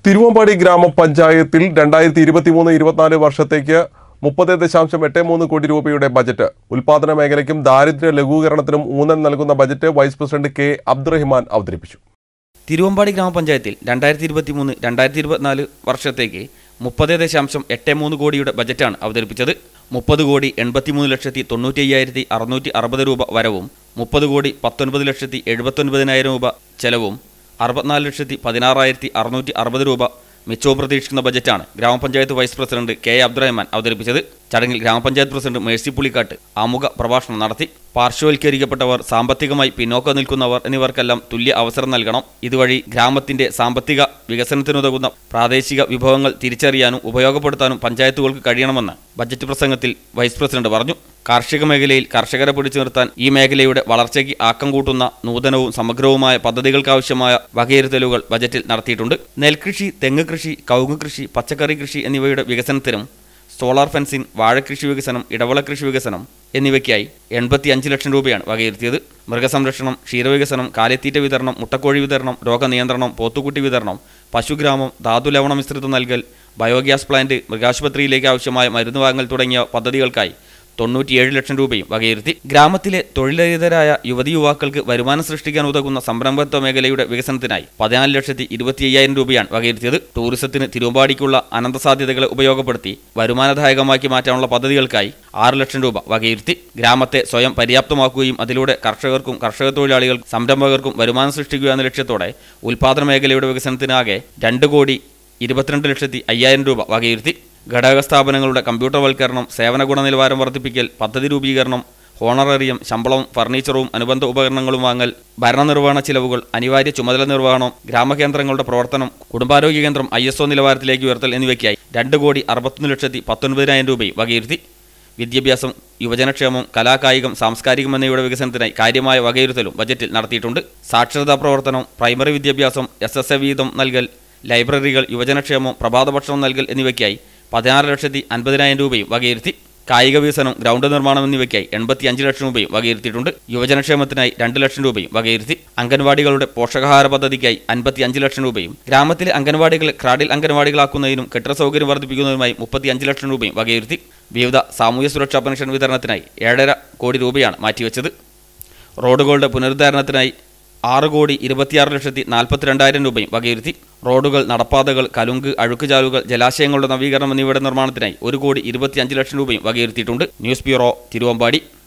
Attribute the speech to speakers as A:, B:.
A: തിരുവമ്പാടി ഗ്രാമപഞ്ചായത്തിൽ രണ്ടായിരത്തി ഇരുപത്തിമൂന്ന് ഇരുപത്തിനാല് വർഷത്തേക്ക് മുപ്പത് ദശാംശം എട്ട് മൂന്ന് കോടി രൂപയുടെ ബജറ്റ് ഉൽപാദന മേഖലയ്ക്കും ദാരിദ്ര്യ ലഘൂകരണത്തിനും ഊന്നൽ നൽകുന്ന budget vice president K Abdurahiman അവതരിപ്പിച്ചു
B: തിരുവമ്പാടി ഗ്രാമപഞ്ചായത്തിൽ രണ്ടായിരത്തി ഇരുപത്തി മൂന്ന് രണ്ടായിരത്തി ഇരുപത്തിനാല് വർഷത്തേക്ക് മുപ്പത് ദശാംശം എട്ട് മൂന്ന് കോടിയുടെ ബജറ്റാണ് അവതരിപ്പിച്ചത് മുപ്പത് കോടി എൺപത്തിമൂന്ന് ലക്ഷത്തി തൊണ്ണൂറ്റി അയ്യായിരത്തി അറുന്നൂറ്റി അറുപത് രൂപ വരവും മുപ്പത് കോടി പത്തൊൻപത് ലക്ഷത്തി എഴുപത്തൊൻപതിനായിരം രൂപ ചെലവും അറുപത്തിനാല് ലക്ഷത്തി പതിനാറായിരത്തി അറുന്നൂറ്റി അറുപത് രൂപ മിച്ചവും പ്രതീക്ഷിക്കുന്ന ബജറ്റാണ് ഗ്രാമപഞ്ചായത്ത് വൈസ് പ്രസിഡന്റ് കെ അബ്ദുറഹ്മാൻ അവതരിപ്പിച്ചത് ചടങ്ങിൽ ഗ്രാമപഞ്ചായത്ത് പ്രസിഡന്റ് മേഴ്സി പുളിക്കാട്ട് ആമുഖ പ്രഭാഷണം നടത്തി പാർശ്വവൽക്കരിക്കപ്പെട്ടവർ സാമ്പത്തികമായി പിന്നോക്കം നിൽക്കുന്നവർ എന്നിവർക്കെല്ലാം തുല്യ അവസരം നൽകണം ഇതുവഴി ഗ്രാമത്തിന്റെ സാമ്പത്തിക വികസനത്തിനുതകുന്ന പ്രാദേശിക വിഭവങ്ങൾ തിരിച്ചറിയാനും ഉപയോഗപ്പെടുത്താനും പഞ്ചായത്തുകൾക്ക് കഴിയണമെന്ന് ബജറ്റ് പ്രസംഗത്തിൽ വൈസ് പ്രസിഡന്റ് പറഞ്ഞു കാർഷിക മേഖലയിൽ കർഷകരെ പിടിച്ചു നിർത്താൻ ഈ മേഖലയുടെ വളർച്ചയ്ക്ക് ആക്കം കൂട്ടുന്ന നൂതനവും സമഗ്രവുമായ പദ്ധതികൾക്കാവശ്യമായ വകയിരുത്തലുകൾ ബജറ്റിൽ നടത്തിയിട്ടുണ്ട് നെൽകൃഷി തെങ്ങ് കൃഷി കവുങ്ങ് കൃഷി പച്ചക്കറി കൃഷി എന്നിവയുടെ വികസനത്തിനും സോളാർ ഫെൻസിംഗ് വാഴകൃഷി വികസനം ഇടവള കൃഷി വികസനം എന്നിവയ്ക്കായി എൺപത്തി അഞ്ച് ലക്ഷം രൂപയാണ് വകയിരുത്തിയത് മൃഗസംരക്ഷണം ക്ഷീരവികസനം കാലിത്തീറ്റ വിതരണം മുട്ടക്കോഴി വിതരണം രോഗനിയന്ത്രണം പോത്തുകുട്ടി വിതരണം പശുഗ്രാമം ധാതുലവണ മിശ്രിതം നൽകൽ ബയോഗ്യാസ് പ്ലാന്റ് മൃഗാശുപത്രിയിലേക്ക് ആവശ്യമായ മരുന്ന് വാങ്ങൽ തുടങ്ങിയ പദ്ധതികൾക്കായി തൊണ്ണൂറ്റിയേഴ് ലക്ഷം രൂപയും വകയിരുത്തി ഗ്രാമത്തിലെ തൊഴിലരഹിതരായ യുവതി യുവാക്കൾക്ക് വരുമാനം സൃഷ്ടിക്കാൻ ഉതകുന്ന സംരംഭത്വ മേഖലയുടെ വികസനത്തിനായി പതിനാല് ലക്ഷത്തി ഇരുപത്തി അയ്യായിരം രൂപയാണ് വകയിരുത്തിയത് ടൂറിസത്തിന് തിരുവമ്പാടിക്കുള്ള അനന്ത സാധ്യതകളെ ഉപയോഗപ്പെടുത്തി വരുമാനദായകമാക്കി മാറ്റാനുള്ള പദ്ധതികൾക്കായി ആറ് ലക്ഷം രൂപ വകയിരുത്തി ഗ്രാമത്തെ സ്വയം പര്യാപ്തമാക്കുകയും അതിലൂടെ കർഷകർക്കും കർഷക തൊഴിലാളികൾക്കും സംരംഭകർക്കും വരുമാനം സൃഷ്ടിക്കുക എന്ന ലക്ഷ്യത്തോടെ ഉൽപാദന മേഖലയുടെ വികസനത്തിനാകെ രണ്ട് കോടി ഇരുപത്തിരണ്ട് ലക്ഷത്തി അയ്യായിരം രൂപ വകയിരുത്തി ഘടക സ്ഥാപനങ്ങളുടെ കമ്പ്യൂട്ടർവൽക്കരണം സേവന ഗുണനിലവാരം വർദ്ധിപ്പിക്കൽ പദ്ധതി രൂപീകരണം ഹോണററിയം ശമ്പളവും ഫർണിച്ചറും അനുബന്ധ ഉപകരണങ്ങളും വാങ്ങൽ ഭരണനിർവഹണ ചിലവുകൾ അനിവാര്യ ചുമതല നിർവഹണം ഗ്രാമകേന്ദ്രങ്ങളുടെ പ്രവർത്തനം കുടുംബാരോഗ്യ കേന്ദ്രം ഐ എസ് ഒ നിലവാരത്തിലേക്ക് ഉയർത്തൽ എന്നിവയ്ക്കായി രണ്ട് കോടി അറുപത്തൊന്ന് ലക്ഷത്തി പത്തൊൻപതിനായിരം രൂപയും വകയിരുത്തി വിദ്യാഭ്യാസം യുവജനക്ഷേമം കലാകായികം സാംസ്കാരികം എന്നിവയുടെ വികസനത്തിനായി കാര്യമായ വകയിരുത്തലും ബജറ്റിൽ നടത്തിയിട്ടുണ്ട് സാക്ഷരതാ പ്രവർത്തനം പ്രൈമറി വിദ്യാഭ്യാസം എസ് എസ് എ വീതം നൽകൽ ലൈബ്രറികൾ യുവജനക്ഷേമം പ്രഭാത ഭക്ഷണം നൽകൽ എന്നിവയ്ക്കായി പതിനാറ് ലക്ഷത്തി അൻപതിനായിരം രൂപയും വകയിരുത്തി കായിക വികസനം ഗ്രൗണ്ട് നിർമ്മാണം എന്നിവയ്ക്കായി എൺപത്തി അഞ്ച് ലക്ഷം രൂപയും വകയിരുത്തിയിട്ടുണ്ട് യുവജനക്ഷേമത്തിനായി രണ്ട് ലക്ഷം രൂപയും വകയിരുത്തി അംഗൻവാടികളുടെ പോഷകാഹാര പദ്ധതിക്കായി അൻപത്തി അഞ്ച് ലക്ഷം രൂപയും ഗ്രാമത്തിലെ അംഗൻവാടികളെ ക്രാഡിൽ അംഗൻവാടികളാക്കുന്നതിനും കെട്ടിട സൗകര്യം വർദ്ധിപ്പിക്കുന്നതിനുമായി മുപ്പത്തി അഞ്ച് ലക്ഷം രൂപയും വകയിരുത്തി വിവിധ സാമൂഹ്യ സുരക്ഷാ പെൻഷൻ വിതരണത്തിനായി ഏഴര കോടി രൂപയാണ് മാറ്റിവെച്ചത് റോഡുകളുടെ പുനരുദ്ധാരണത്തിനായി ആറ് കോടി ഇരുപത്തിയാറ് ലക്ഷത്തി നാൽപ്പത്തിരണ്ടായിരം രൂപയും വകയിരുത്തി റോഡുകൾ നടപ്പാതകൾ കലുങ്ക് അഴുക്കുചാലുകൾ ജലാശയങ്ങളുടെ നവീകരണം എന്നിവയുടെ നിർമ്മാണത്തിനായി ഒരു കോടി ഇരുപത്തിയഞ്ച് ലക്ഷം രൂപയും വകയിരുത്തിയിട്ടുണ്ട് ന്യൂസ് ബ്യൂറോ തിരുവമ്പാടി